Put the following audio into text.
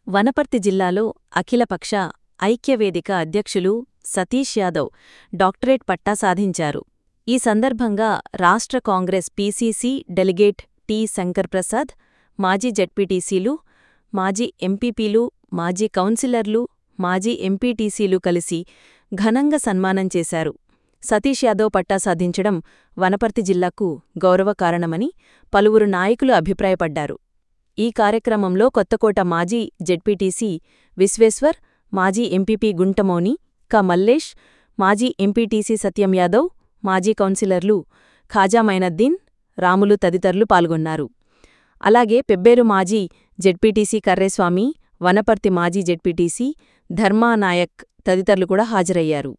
వనపర్తి జిల్లాలో అఖిలపక్ష ఐక్యవేదిక అధ్యక్షులు సతీష్ యాదవ్ డాక్టరేట్ పట్టా సాధించారు ఈ సందర్భంగా రాష్ట్ర congress PCC delegate T Shankarprasad మాజీ జడ్పీటీసీలు మాజీ ఎంపీపీలు మాజీ కౌన్సిలర్లు మాజీ ఎంపీటీసీలు కలిసి ఘనంగా సన్మానం చేశారు సతీష్ యాదవ్ పట్టా సాధించడం వనపర్తి జిల్లాకు గౌరవకారణమని పలువురు నాయకులు అభిప్రాయపడ్డారు ఈ కార్యక్రమంలో కొత్తకోట మాజీ జెడ్పీటీసీ విశ్వేశ్వర్ మాజీ ఎంపీపీ గుంటమోని క మల్లేష్ మాజీ ఎంపీటీసీ సత్యం యాదవ్ మాజీ కౌన్సిలర్లు ఖాజా మైనద్దీన్ రాములు తదితరులు పాల్గొన్నారు అలాగే పెబ్బేరు మాజీ జెడ్పీటీసీ కర్రేస్వామి వనపర్తి మాజీ జెడ్పీటీసీ ధర్మానాయక్ తదితరులు కూడా హాజరయ్యారు